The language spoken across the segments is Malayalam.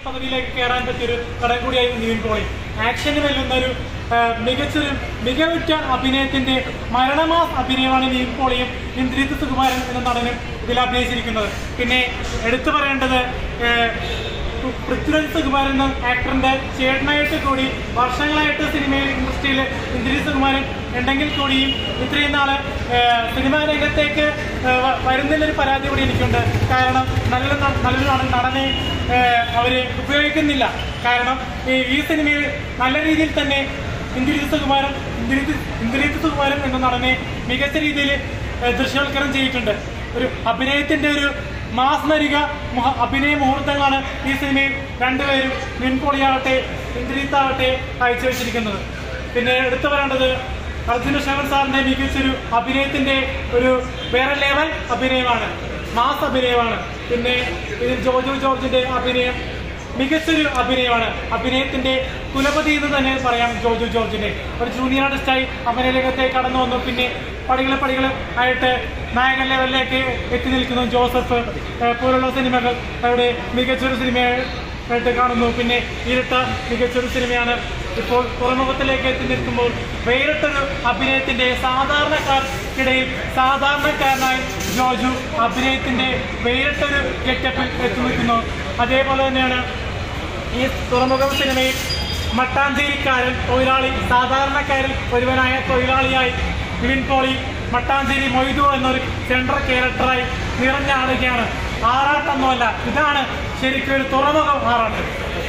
പദവിയിലേക്ക് കയറാൻ പറ്റിയൊരു ഘടകം കൂടിയായി നിവിൻ പോളി ആക്ഷന് വെല്ലുന്ന ഒരു ആ, മികച്ചൊരു മികവുറ്റ അഭിനയത്തിന്റെ മരണമാസ് അഭിനയമാണ് നിവിൻ പോളിയും ഇന്ദ്രിത് സുകുമാരൻ എന്ന നടനും ഇതിൽ അഭിനയിച്ചിരിക്കുന്നത് പിന്നെ എടുത്തു പറയേണ്ടത് ആ, പൃഥ്വിരാജ് സുകുമാരൻ എന്ന ആക്ടറിന്റെ ചേട്ടനായിട്ട് കൂടി വർഷങ്ങളായിട്ട് സിനിമയിൽ ഇൻഡസ്ട്രിയിൽ ഇന്ദ്രിത് സുകുമാരൻ ഉണ്ടെങ്കിൽ കൂടിയും ഇത്രയും നാള് ഏഹ്, സിനിമാ രംഗത്തേക്ക് ഏഹ്, വ- വരുന്നതിലൊരു പരാതി കൂടി എനിക്കുണ്ട് കാരണം നല്ല ന- നല്ലൊരു നടൻ നടനെ ഏഹ്, അവര് ഉപയോഗിക്കുന്നില്ല കാരണം ഈ ഈ സിനിമയിൽ നല്ല രീതിയിൽ തന്നെ ഇന്ദ്രിത് സുകുമാരൻ ഇന്ദ്രിത് ഇന്ദ്രിത് സുകുമാരൻ എന്ന നടനെ മികച്ച രീതിയിൽ ഏഹ്, ദൃശ്യവൽക്കരണം ചെയ്തിട്ടുണ്ട് ഒരു അഭിനയത്തിന്റെ ഒരു മാസ് നരിക മുഹ- അഭിനയ മുഹൂർത്തങ്ങളാണ് ഈ സിനിമയിൽ രണ്ടുപേരും മിൻപൊളിയാവട്ടെ ഇന്ദ്രിത്താവട്ടെ കാഴ്ചവെച്ചിരിക്കുന്നത് പിന്നെ എടുത്തു പറയേണ്ടത് അർജുന ശങ്കർ സാറിന്റെ മികച്ചൊരു അഭിനയത്തിന്റെ ഒരു വേറെ ലെവൽ അഭിനയമാണ് മാസ് അഭിനയമാണ് പിന്നെ ഇതിൽ ജോജു ജോർജിന്റെ അഭിനയം മികച്ചൊരു അഭിനയമാണ് അഭിനയത്തിന്റെ കുലപതി എന്ന് തന്നെ പറയാം ജോജു ജോർജിനെ ഒരു ജൂനിയർ ആർട്ടിസ്റ്റായി അഭിനയ രംഗത്തേക്ക് കടന്നു വന്നു പിന്നെ പടികൾ പടികൾ ആയിട്ട് നായകൻ ലെവലിലേക്ക് എത്തി നിൽക്കുന്നു ജോസഫ് ഏഹ് പോലുള്ള സിനിമകൾ അവിടെ മികച്ചൊരു സിനിമയായിട്ട് കാണുന്നു പിന്നെ ഇരുട്ട മികച്ചൊരു സിനിമയാണ് ഇപ്പോൾ തുറമുഖത്തിലേക്ക് എത്തി നിൽക്കുമ്പോൾ വേറിട്ടൊരു അഭിനയത്തിന്റെ സാധാരണക്കാർക്കിടയിൽ സാധാരണക്കാരനായി ജോജു അഭിനയത്തിന്റെ വേറിട്ടൊരു ഗെറ്റപ്പിൽ എത്തി നിൽക്കുന്നു അതേപോലെ തന്നെയാണ് ഈ തുറമുഖം സിനിമയിൽ മട്ടാഞ്ചേരിക്കാരൻ തൊഴിലാളി സാധാരണക്കാരിൽ ഒരുവനായ തൊഴിലാളിയായി വിപിൻ പോളി മട്ടാഞ്ചേരി മൊയ്തു എന്നൊരു സെൻട്രൽ ക്യാരക്ടറായി നിറഞ്ഞാടുകയാണ് ആറാട്ടൊന്നുമല്ല ഇതാണ് ശരിക്കും ഒരു തുറമുഖം ആറാട്ട്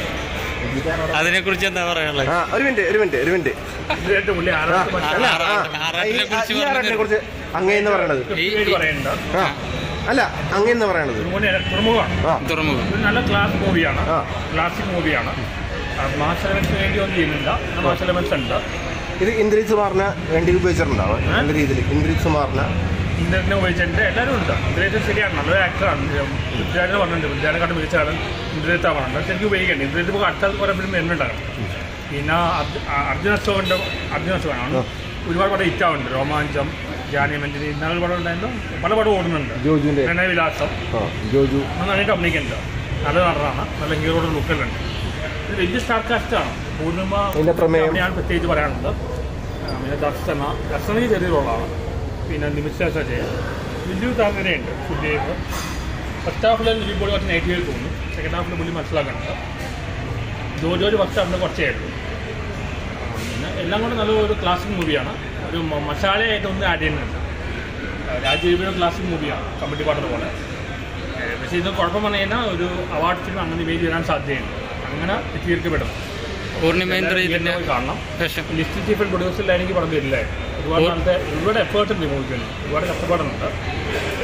അതിനെ കുറിച്ച് എന്താ പറയാനുള്ളത് ആ ഒരു മിനിറ്റ് ഒരു മിനിറ്റ് ഒരു മിനിറ്റ് ഇതിലായിട്ട് പുള്ളി ആ, ആറാട്ട് മറ്റേ അല്ല ആ, ആറാട്ടിനെ ഈ- കുറിച്ച് ഈ ആറാട്ടിനെ പറഞ്ഞത് കുറിച്ച് അങ്ങേന്ന് പറയണത് ഈ- പേര് പറയുന്നുണ്ട് ആ അല്ല അങ്ങേന്ന് പറയണത് തുറമുഖ തുറമുഖമാണ് ആ തുറമുഖം ഒരു നല്ല ക്ലാസ് മൂവിയാണ് ആ. ക്ലാസിക് മൂവിയാണ് മാസ് എലമെന്റ്സ് വേണ്ടി ഒന്നും ചെയ്യുന്നില്ല മാസ് എലമെന്റ്സ് ഉണ്ട് ഇത് ഇന്ദ്രിത് സുമാറിനെ വേണ്ടി ഉപയോഗിച്ചിട്ടുണ്ടാവും നല്ല രീതിയിൽ ഇന്ദ്രിത് സുമാറിനെ ഇന്റർനെറ്റ് ഉപയോഗിച്ചിട്ടുണ്ട് എല്ലാവരും ഉണ്ട് ഇന്ദ്രജിത്ത് ശരിയാണ് നല്ലൊരു ആക്ടറാണ് വിദ്യാർത്ഥി പറഞ്ഞിട്ടുണ്ട് വിദ്യാർത്ഥിക്കാട്ട് മികച്ചാണ് ഇന്ദ്രജിത്ത് പറഞ്ഞിട്ടുണ്ട് ശരിക്കും ഉപയോഗിക്കേണ്ടത് ഇന്ദ്രജിത്ത് ഇപ്പോൾ അടുത്ത കുറേ ഫിലിം വരുന്നുണ്ടാകും പിന്നെ അർജു- ആ, അർജുന അശോകൻ്റെ അർജുന അശോകനാണ് ഒരുപാട് പടം ഹിറ്റാവുന്നുണ്ട് രോമാഞ്ചം ജാനിയമെന്റിന് ഇന്നാൾ പടം ഉണ്ടായിരുന്നു പല പടം ഓടുന്നുണ്ട് ജോജുവിന്റെ പ്രണയവിലാസം ആ ജോജു നന്നായിട്ട് അഭിനയിക്കുന്നുണ്ട് നല്ല നടനാണ് നല്ല ഹീറോയുടെ ലുക്കെല്ലാം ഇത് വലിയ സ്റ്റാർ കാസ്റ്റാണ് പൂർണിമ ഇതിന്റെ പ്രമേയം? ഞാൻ പ്രത്യേകിച്ച് പറയാനുണ്ട് ആ, പിന്നെ ദർശന ദർശന ചെറിയ റോളാണ് പിന്നെ നിമിഷ സജയ വലിയൊരു താല്പര്യമുണ്ട് സുദേവ് ഫസ്റ്റ് ഹാഫിൽ ലിബി ബോളി കുറച്ച് നെഗറ്റീവ് തോന്നുന്നു സെക്കൻഡ് ഹാഫിൽ പുള്ളി മനസ്സിലാക്കുന്നുണ്ട് ജോജോജ് ഫസ്റ്റ് ഹാഫിൽ കുറച്ചേ ഉള്ളൂ ആ, പിന്നെ എല്ലാം കൊണ്ട് നല്ലൊരു ക്ലാസിക് മൂവിയാണ് ഒരു മ- മസാലയായിട്ട് ഒന്നും ആഡ് ചെയ്യുന്നുണ്ട് രാജീവിയുടെ ക്ലാസിക് മൂവിയാണ് കമ്മിറ്റി പാട്ട് പോലെ ഏഹ് പക്ഷേ ഇത് കുഴപ്പം പറഞ്ഞു കഴിഞ്ഞാൽ ഒരു അവാർഡ് ഫിലിം അങ്ങനെ ഇമേജ് വരാൻ സാധ്യതയുണ്ട് അങ്ങനെ ചിത്രീകരിക്കപ്പെടും പൂർണിമേന്ദ്ര ഇതിന്റെ എല്ലാവരും കാണണം വേഷം ലിസ്റ്റ് ചീഫ് പ്രൊഡ്യൂസറിലാണെങ്കിൽ പടം വരില്ലേ ഒരുപാട് ഓ- നാളത്തെ ഒരുപാട് എഫേർട്ട് ഉണ്ട് ഈ മൂവിക്ക് ഒരുപാട് കഷ്ടപ്പാടുണ്ട്